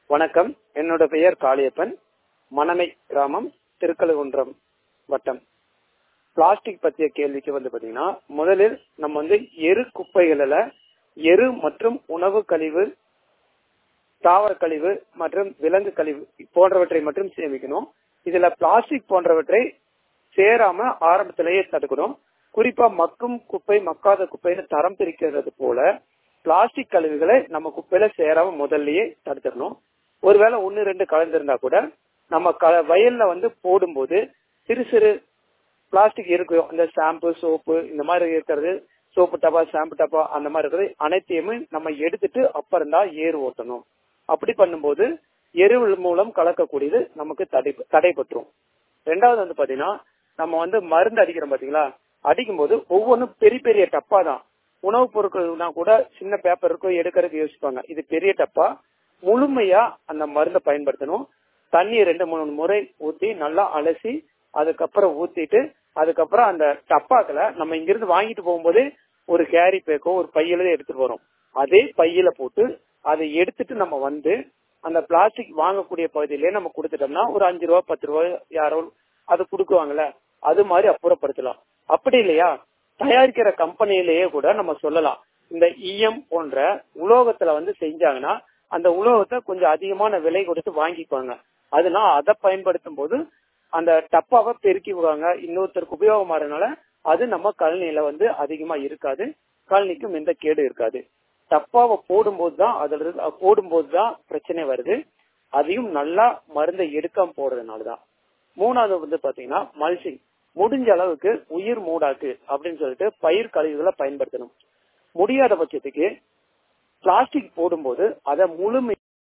வணக்கம் என்னோட பெயர் காளியப்பன் மணமை கிராமம் திருக்கழுகுன்றம் வட்டம் பிளாஸ்டிக் பற்றிய கேள்விக்கு வந்து பாத்தீங்கன்னா முதலில் நம்ம வந்து எரு குப்பைகளில எரு மற்றும் உணவு கழிவு தாவர கழிவு மற்றும் விலங்கு கழிவு போன்றவற்றை மட்டும் சேமிக்கணும் இதுல பிளாஸ்டிக் போன்றவற்றை சேராம ஆரம்பத்திலேயே தடுக்கணும் குறிப்பா மக்கும் குப்பை மக்காத குப்பைன்னு தரம் பிரிக்கிறது போல பிளாஸ்டிக் கழிவுகளை நம்ம குப்பையில சேராம முதல்லயே தடுத்துடணும் ஒருவேளை ஒன்னு ரெண்டு கலந்திருந்தா கூட நம்ம க வயல்ல வந்து போடும்போது சிறு சிறு பிளாஸ்டிக் இருக்கும் இந்த ஷாம்பு சோப்பு இந்த மாதிரி இருக்கிறது சோப்பு டப்பா ஷாம்பு டப்பா அந்த மாதிரி இருக்கிறது அனைத்தையுமே நம்ம எடுத்துட்டு அப்புறம் தான் ஏறு ஓட்டணும் அப்படி பண்ணும்போது எருவு மூலம் கலக்கக்கூடியது நமக்கு தடை தடைபட்டுரும் ரெண்டாவது வந்து பாத்தீங்கன்னா நம்ம வந்து மருந்து அடிக்கிறோம் பாத்தீங்களா அடிக்கும் போது ஒவ்வொன்றும் பெரிய பெரிய டப்பா தான் உணவுப் பொருட்கள்னா கூட சின்ன பேப்பர் இருக்கும் எடுக்கிறதுக்கு யோசிப்பாங்க இது பெரிய டப்பா முழுமையா அந்த மருந்தை பயன்படுத்தணும் தண்ணி ரெண்டு மூணு முறை ஊத்தி நல்லா அலசி அதுக்கப்புறம் ஊத்திட்டு அதுக்கப்புறம் அந்த டப்பாக்களை நம்ம இங்கிருந்து வாங்கிட்டு போகும்போது ஒரு கேரி பேக்கோ ஒரு பையில எடுத்துட்டு வரோம் அதே பையில போட்டு அதை எடுத்துட்டு நம்ம வந்து அந்த பிளாஸ்டிக் வாங்கக்கூடிய பகுதியிலே நம்ம கொடுத்துட்டோம்னா ஒரு அஞ்சு ரூபா பத்து ரூபாய் யாரோ அது கொடுக்குவாங்கல்ல அது மாதிரி அப்புறப்படுத்தலாம் அப்படி இல்லையா தயாரிக்கிற கம்பெனிலேயே கூட நம்ம சொல்லலாம் இந்த இஎம் போன்ற உலோகத்துல வந்து செஞ்சாங்கன்னா அந்த உலோகத்தை கொஞ்சம் அதிகமான விலை கொடுத்து வாங்கிக்குவாங்க அதனால அதை பயன்படுத்தும் போது அந்த டப்பாவை பெருக்கி விடுவாங்க இன்னொருத்தருக்கு உபயோகமாறதுனால அது நம்ம கழனியில வந்து அதிகமா இருக்காது கழனிக்கும் எந்த கேடு இருக்காது டப்பாவை போடும்போது தான் அதுல போடும்போது தான் பிரச்சனை வருது அதையும் நல்லா மருந்தை எடுக்காம போடுறதுனாலதான் மூணாவது வந்து பாத்தீங்கன்னா மல்சிங் முடிஞ்ச அளவுக்கு உயிர் மூடாக்கு அப்படின்னு சொல்லிட்டு பயிர் கழிவுகளை பயன்படுத்தணும் முடியாத பட்சத்துக்கு பிளாஸ்டிக் போடும்போது அதை முழுமை